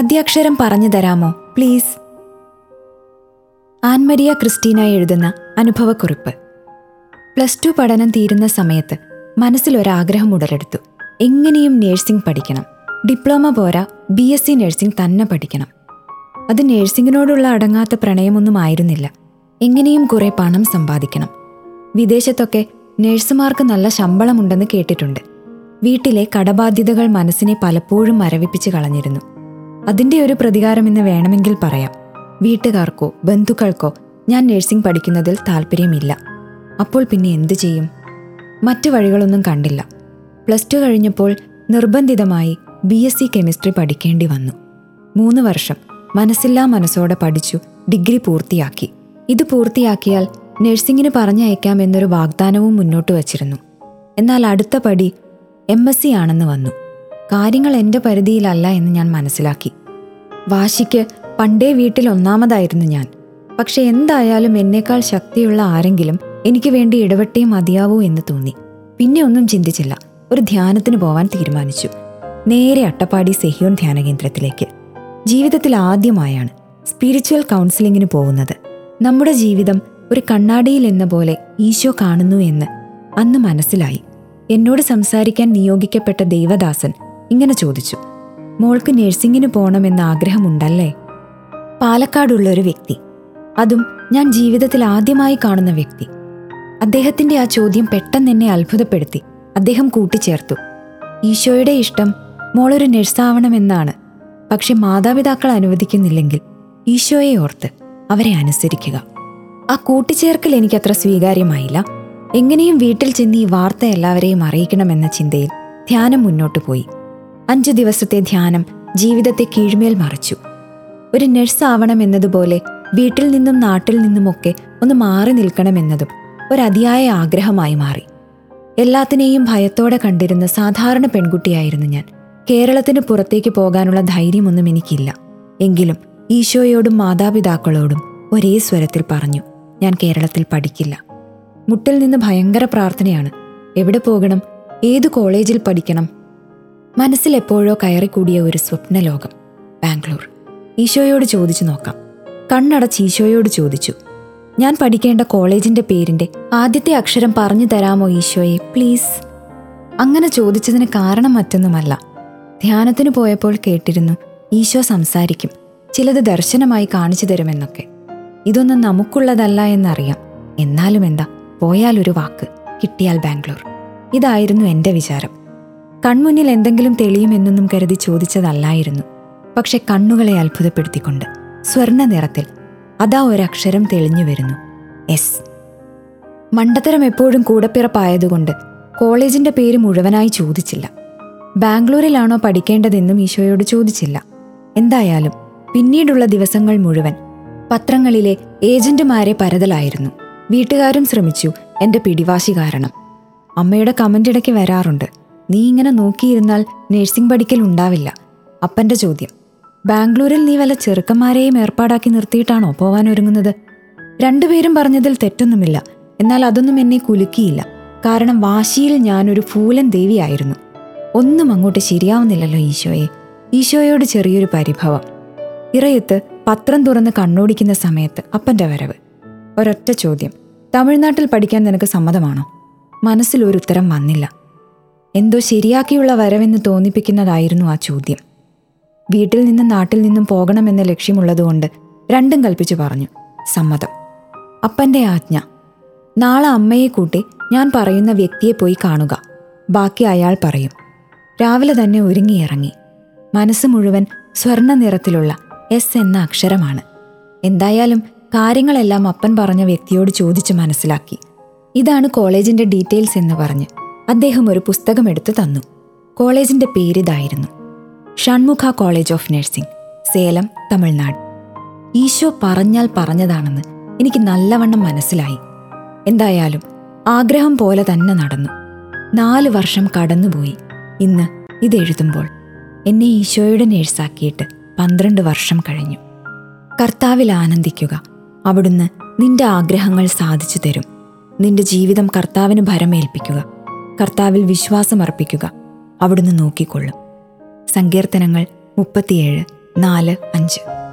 ആദ്യാക്ഷരം പറഞ്ഞു തരാമോ please Ann Maria Christina എഴുതുന്ന അനുഭവക്കുറിപ്പ് പ്ലസ് ടു പഠനം തീരുന്ന സമയത്ത് മനസ്സിലൊരാഗ്രഹം ഉടലെടുത്തു എങ്ങനെയും നേഴ്സിംഗ് പഠിക്കണം ഡിപ്ലോമ പോരാ ബി എസ് സി നഴ്സിംഗ് തന്നെ പഠിക്കണം അത് നേഴ്സിംഗിനോടുള്ള അടങ്ങാത്ത പ്രണയമൊന്നും ആയിരുന്നില്ല എങ്ങനെയും കുറെ പണം സമ്പാദിക്കണം വിദേശത്തൊക്കെ നഴ്സുമാർക്ക് നല്ല ശമ്പളമുണ്ടെന്ന് കേട്ടിട്ടുണ്ട് വീട്ടിലെ കടബാധ്യതകൾ മനസ്സിനെ പലപ്പോഴും മരവിപ്പിച്ച് കളഞ്ഞിരുന്നു അതിന്റെ ഒരു പ്രതികാരമെന്ന് വേണമെങ്കിൽ പറയാം വീട്ടുകാർക്കോ ബന്ധുക്കൾക്കോ ഞാൻ നഴ്സിംഗ് പഠിക്കുന്നതിൽ താല്പര്യമില്ല അപ്പോൾ പിന്നെ എന്തു ചെയ്യും മറ്റു വഴികളൊന്നും കണ്ടില്ല പ്ലസ് ടു കഴിഞ്ഞപ്പോൾ നിർബന്ധിതമായി ബി എസ് സി കെമിസ്ട്രി പഠിക്കേണ്ടി വന്നു മൂന്ന് വർഷം മനസ്സില്ലാ മനസ്സോടെ പഠിച്ചു ഡിഗ്രി പൂർത്തിയാക്കി ഇത് പൂർത്തിയാക്കിയാൽ നഴ്സിംഗിന് പറഞ്ഞയക്കാം എന്നൊരു വാഗ്ദാനവും മുന്നോട്ട് വച്ചിരുന്നു എന്നാൽ അടുത്ത പടി എം എസ് സി ആണെന്ന് വന്നു കാര്യങ്ങൾ എൻ്റെ പരിധിയിലല്ല എന്ന് ഞാൻ മനസ്സിലാക്കി വാശിക്ക് പണ്ടേ വീട്ടിൽ ഒന്നാമതായിരുന്നു ഞാൻ പക്ഷെ എന്തായാലും എന്നേക്കാൾ ശക്തിയുള്ള ആരെങ്കിലും എനിക്ക് വേണ്ടി ഇടപെട്ടേ മതിയാവൂ എന്ന് തോന്നി പിന്നെ ഒന്നും ചിന്തിച്ചില്ല ഒരു ധ്യാനത്തിന് പോവാൻ തീരുമാനിച്ചു നേരെ അട്ടപ്പാടി സെഹിയോൻ ധ്യാന കേന്ദ്രത്തിലേക്ക് ജീവിതത്തിൽ ആദ്യമായാണ് സ്പിരിച്വൽ കൗൺസിലിങ്ങിന് പോകുന്നത് നമ്മുടെ ജീവിതം ഒരു കണ്ണാടിയിൽ എന്ന പോലെ ഈശോ കാണുന്നു എന്ന് അന്ന് മനസ്സിലായി എന്നോട് സംസാരിക്കാൻ നിയോഗിക്കപ്പെട്ട ദേവദാസൻ ഇങ്ങനെ ചോദിച്ചു മോൾക്ക് നഴ്സിംഗിന് പോകണമെന്ന ആഗ്രഹമുണ്ടല്ലേ പാലക്കാടുള്ള ഒരു വ്യക്തി അതും ഞാൻ ജീവിതത്തിൽ ആദ്യമായി കാണുന്ന വ്യക്തി അദ്ദേഹത്തിന്റെ ആ ചോദ്യം പെട്ടെന്ന് എന്നെ അത്ഭുതപ്പെടുത്തി അദ്ദേഹം കൂട്ടിച്ചേർത്തു ഈശോയുടെ ഇഷ്ടം മോളൊരു നഴ്സാവണമെന്നാണ് പക്ഷെ മാതാപിതാക്കൾ അനുവദിക്കുന്നില്ലെങ്കിൽ ഈശോയെ ഓർത്ത് അവരെ അനുസരിക്കുക ആ കൂട്ടിച്ചേർക്കൽ എനിക്കത്ര സ്വീകാര്യമായില്ല എങ്ങനെയും വീട്ടിൽ ചെന്ന് ഈ വാർത്ത എല്ലാവരെയും അറിയിക്കണമെന്ന ചിന്തയിൽ ധ്യാനം മുന്നോട്ടു പോയി അഞ്ചു ദിവസത്തെ ധ്യാനം ജീവിതത്തെ കീഴ്മേൽ മറിച്ചു ഒരു നഴ്സ് ആവണമെന്നതുപോലെ വീട്ടിൽ നിന്നും നാട്ടിൽ നിന്നുമൊക്കെ ഒന്ന് മാറി നിൽക്കണമെന്നതും ഒരതിയായ ആഗ്രഹമായി മാറി എല്ലാത്തിനെയും ഭയത്തോടെ കണ്ടിരുന്ന സാധാരണ പെൺകുട്ടിയായിരുന്നു ഞാൻ കേരളത്തിന് പുറത്തേക്ക് പോകാനുള്ള ധൈര്യമൊന്നും എനിക്കില്ല എങ്കിലും ഈശോയോടും മാതാപിതാക്കളോടും ഒരേ സ്വരത്തിൽ പറഞ്ഞു ഞാൻ കേരളത്തിൽ പഠിക്കില്ല മുട്ടിൽ നിന്ന് ഭയങ്കര പ്രാർത്ഥനയാണ് എവിടെ പോകണം ഏതു കോളേജിൽ പഠിക്കണം മനസ്സിൽ എപ്പോഴോ കയറിക്കൂടിയ ഒരു സ്വപ്നലോകം ബാംഗ്ലൂർ ഈശോയോട് ചോദിച്ചു നോക്കാം കണ്ണടച്ച് ഈശോയോട് ചോദിച്ചു ഞാൻ പഠിക്കേണ്ട കോളേജിന്റെ പേരിന്റെ ആദ്യത്തെ അക്ഷരം പറഞ്ഞു തരാമോ ഈശോയെ പ്ലീസ് അങ്ങനെ ചോദിച്ചതിന് കാരണം മറ്റൊന്നുമല്ല ധ്യാനത്തിന് പോയപ്പോൾ കേട്ടിരുന്നു ഈശോ സംസാരിക്കും ചിലത് ദർശനമായി കാണിച്ചു തരുമെന്നൊക്കെ ഇതൊന്നും നമുക്കുള്ളതല്ല എന്നറിയാം എന്നാലും എന്താ പോയാലൊരു വാക്ക് കിട്ടിയാൽ ബാംഗ്ലൂർ ഇതായിരുന്നു എൻ്റെ വിചാരം കൺമുന്നിൽ എന്തെങ്കിലും തെളിയുമെന്നൊന്നും കരുതി ചോദിച്ചതല്ലായിരുന്നു പക്ഷെ കണ്ണുകളെ അത്ഭുതപ്പെടുത്തിക്കൊണ്ട് സ്വർണ്ണ നിറത്തിൽ അതാ ഒരക്ഷരം തെളിഞ്ഞു വരുന്നു എസ് മണ്ടത്തരം എപ്പോഴും കൂടപ്പിറപ്പായതുകൊണ്ട് കോളേജിന്റെ പേര് മുഴുവനായി ചോദിച്ചില്ല ബാംഗ്ലൂരിലാണോ പഠിക്കേണ്ടതെന്നും ഈശോയോട് ചോദിച്ചില്ല എന്തായാലും പിന്നീടുള്ള ദിവസങ്ങൾ മുഴുവൻ പത്രങ്ങളിലെ ഏജന്റുമാരെ പരതലായിരുന്നു വീട്ടുകാരും ശ്രമിച്ചു എന്റെ പിടിവാശി കാരണം അമ്മയുടെ കമന്റ് ഇടയ്ക്ക് വരാറുണ്ട് നീ ഇങ്ങനെ നോക്കിയിരുന്നാൽ നഴ്സിംഗ് പഠിക്കൽ ഉണ്ടാവില്ല അപ്പന്റെ ചോദ്യം ബാംഗ്ലൂരിൽ നീ വല്ല ചെറുക്കന്മാരെയും ഏർപ്പാടാക്കി നിർത്തിയിട്ടാണോ പോവാൻ ഒരുങ്ങുന്നത് രണ്ടുപേരും പറഞ്ഞതിൽ തെറ്റൊന്നുമില്ല എന്നാൽ അതൊന്നും എന്നെ കുലുക്കിയില്ല കാരണം വാശിയിൽ ഞാനൊരു ഫൂലൻ ദേവിയായിരുന്നു ഒന്നും അങ്ങോട്ട് ശരിയാവുന്നില്ലല്ലോ ഈശോയെ ഈശോയോട് ചെറിയൊരു പരിഭവം ഇറയത്ത് പത്രം തുറന്ന് കണ്ണോടിക്കുന്ന സമയത്ത് അപ്പന്റെ വരവ് ഒരൊറ്റ ചോദ്യം തമിഴ്നാട്ടിൽ പഠിക്കാൻ നിനക്ക് സമ്മതമാണോ മനസ്സിൽ ഒരു ഉത്തരം വന്നില്ല എന്തോ ശരിയാക്കിയുള്ള വരവെന്ന് തോന്നിപ്പിക്കുന്നതായിരുന്നു ആ ചോദ്യം വീട്ടിൽ നിന്നും നാട്ടിൽ നിന്നും പോകണമെന്ന ലക്ഷ്യമുള്ളതുകൊണ്ട് രണ്ടും കൽപ്പിച്ചു പറഞ്ഞു സമ്മതം അപ്പന്റെ ആജ്ഞ നാളെ അമ്മയെ കൂട്ടി ഞാൻ പറയുന്ന വ്യക്തിയെ പോയി കാണുക ബാക്കി അയാൾ പറയും രാവിലെ തന്നെ ഒരുങ്ങിയിറങ്ങി മനസ്സ് മുഴുവൻ സ്വർണ്ണ നിറത്തിലുള്ള എസ് എന്ന അക്ഷരമാണ് എന്തായാലും കാര്യങ്ങളെല്ലാം അപ്പൻ പറഞ്ഞ വ്യക്തിയോട് ചോദിച്ചു മനസ്സിലാക്കി ഇതാണ് കോളേജിന്റെ ഡീറ്റെയിൽസ് എന്ന് പറഞ്ഞ് അദ്ദേഹം ഒരു പുസ്തകം എടുത്തു തന്നു കോളേജിന്റെ പേരിതായിരുന്നു Shanmugha college of nursing Salem Tamil Nadu Isho പറഞ്ഞാൽ പറഞ്ഞതാണെന്ന് എനിക്ക് നല്ലവണ്ണം മനസ്സിലായി എന്തായാലും ആഗ്രഹം പോലെ തന്നെ നടന്നു നാല് വർഷം കടന്നുപോയി ഇന്ന് ഇതെഴുതുമ്പോൾ എന്നെ ഈശോയുടെ നേഴ്സാക്കിയിട്ട് പന്ത്രണ്ട് വർഷം കഴിഞ്ഞു കർത്താവിൽ ആനന്ദിക്കുക അവിടുന്ന് നിന്റെ ആഗ്രഹങ്ങൾ സാധിച്ചു തരും നിന്റെ ജീവിതം കർത്താവിന് ഭരമേൽപ്പിക്കുക കർത്താവിൽ വിശ്വാസമർപ്പിക്കുക അവിടുന്ന് നോക്കിക്കൊള്ളും സങ്കീർത്തനങ്ങൾ മുപ്പത്തിയേഴ് നാല് അഞ്ച്